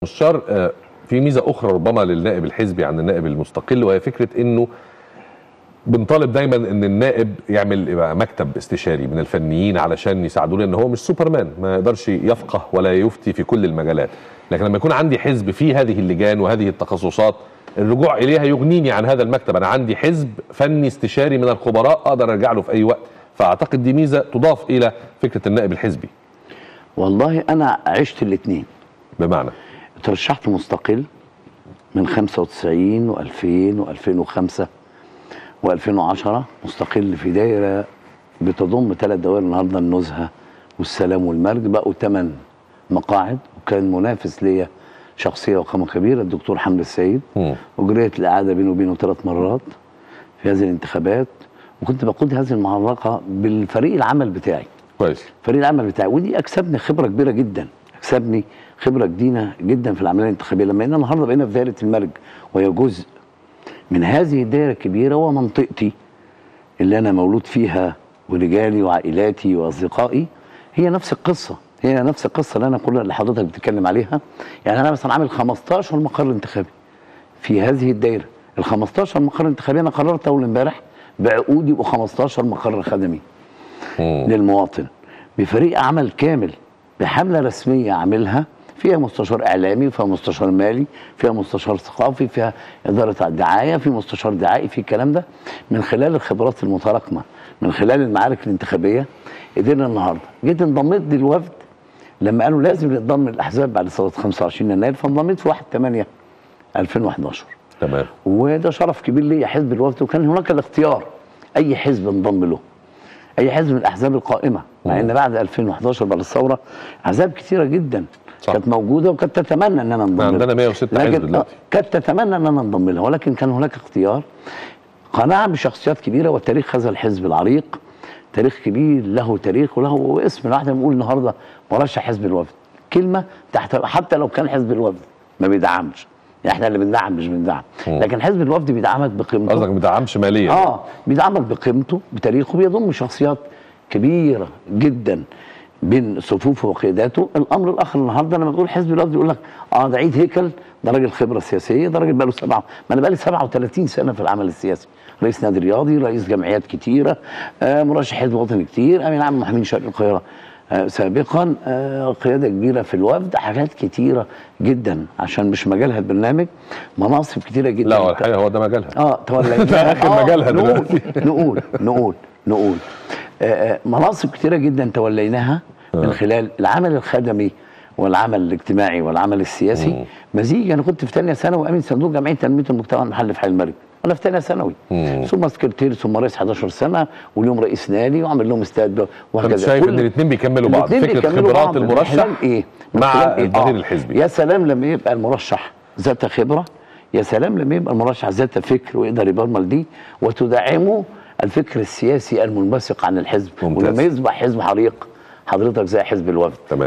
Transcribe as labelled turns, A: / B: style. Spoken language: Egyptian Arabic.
A: مستشار آه، في ميزه اخرى ربما للنائب الحزبي عن النائب المستقل وهي فكره انه بنطالب دايما ان النائب يعمل يبقى مكتب استشاري من الفنيين علشان يساعدوه لان هو مش سوبرمان ما يقدرش يفقه ولا يفتي في كل المجالات لكن لما يكون عندي حزب فيه هذه اللجان وهذه التخصصات الرجوع اليها يغنيني عن هذا المكتب انا عندي حزب فني استشاري من الخبراء اقدر ارجع له في اي وقت فاعتقد دي ميزه تضاف الى فكره النائب الحزبي
B: والله انا عشت الاثنين
A: بمعنى
B: ترشحت مستقل من 95 و2000 و2005 و2010 مستقل في دايره بتضم ثلاث دوائر النهارده النزهه والسلام والمرج بقوا ثمان مقاعد وكان منافس ليا شخصيه وقامه كبيره الدكتور حمد السيد
A: مم.
B: وجريت الاعاده بينه وبينه ثلاث مرات في هذه الانتخابات وكنت بقود هذه المعركه بالفريق العمل بتاعي
A: كويس
B: فريق العمل بتاعي ودي اكسبني خبره كبيره جدا اكسبني خبره جديده جدا في العمليه الانتخابيه لما ان النهارده بقينا في دائره المرج وهي جزء من هذه الدائره الكبيره ومنطقتي اللي انا مولود فيها ورجالي وعائلاتي واصدقائي هي نفس القصه هي نفس القصه اللي انا كل اللي حضرتك بتتكلم عليها يعني انا مثلا عامل 15 مقر انتخابي في هذه الدائره ال 15 مقر انتخابي انا قررت اول امبارح بعقود يبقوا 15 مقر خدمي
A: مم.
B: للمواطن بفريق عمل كامل بحمله رسميه عاملها فيها مستشار اعلامي فيها مستشار مالي فيها مستشار ثقافي فيها اداره الدعايه في مستشار دعائي في الكلام ده من خلال الخبرات المتراكمه من خلال المعارك الانتخابيه قدرنا النهارده جيت انضميت للوفد لما قالوا لازم ننضم للاحزاب بعد ثوره 25 يناير فانضميت في 1 8 2011
A: تمام
B: وده شرف كبير ليا حزب الوفد وكان هناك الاختيار اي حزب انضم له اي حزب من الاحزاب القائمه مع ان بعد 2011 بعد الثوره احزاب كثيره جدا
A: صح.
B: كانت موجوده وكانت تتمنى ان انا انضم لها.
A: عندنا 106 حزب
B: لكن
A: دلوقتي.
B: آه، كانت تتمنى ان انا انضم لها ولكن كان هناك اختيار قناعه بشخصيات كبيره وتاريخ هذا الحزب العريق تاريخ كبير له تاريخ وله اسم الواحد بنقول النهارده مرشح حزب الوفد كلمه تحت حتى لو كان حزب الوفد ما بيدعمش احنا اللي بندعم مش بندعم
A: مم.
B: لكن حزب الوفد بيدعمك بقيمته
A: قصدك ما بتدعمش ماليا
B: اه بيدعمك بقيمته بتاريخه بيضم شخصيات كبيره جدا بين صفوفه وقياداته الامر الاخر النهارده لما تقول حزب الوفد يقول لك اه ده عيد هيكل ده راجل خبره سياسيه ده راجل بقى له سبعه ما انا بقى لي 37 سنه في العمل السياسي رئيس نادي رياضي رئيس جمعيات كتيره آه مرشح حزب وطني كتير امين عام محامين شرق القاهره آه سابقا آه قياده كبيره في الوفد حاجات كتيره جدا عشان مش مجالها البرنامج مناصب كتيره جدا
A: لا هو الحقيقه هو ده مجالها
B: اه توليناها
A: لكن
B: آه،
A: مجالها
B: نقول
A: دلوقتي.
B: نقول نقول نقول آه، آه، مناصب كتيره جدا توليناها من خلال العمل الخدمي والعمل الاجتماعي والعمل السياسي
A: مم.
B: مزيج انا كنت في ثانيه ثانوي امين صندوق جمعيه تنميه المجتمع المحلي في حي المرج انا في ثانيه ثانوي
A: مم.
B: ثم سكرتير ثم رئيس 11 سنه واليوم رئيس نادي وعامل لهم استاد وهكذا
A: فانت شايف
B: كل-
A: ان الاثنين بيكملوا بعض
B: الاتنين
A: فكره
B: بيكملوا
A: خبرات
B: بعض من
A: المرشح
B: خلال ايه من
A: مع
B: خلال إيه؟
A: الظهير
B: آه.
A: الحزبي.
B: يا سلام لما يبقى المرشح ذات خبره يا سلام لما يبقى المرشح ذات فكر ويقدر يبرمل دي وتدعمه الفكر السياسي المنبثق عن الحزب
A: ممتاز.
B: ولما يصبح حزب حريق حضرتك زي حزب الوفد
A: تمام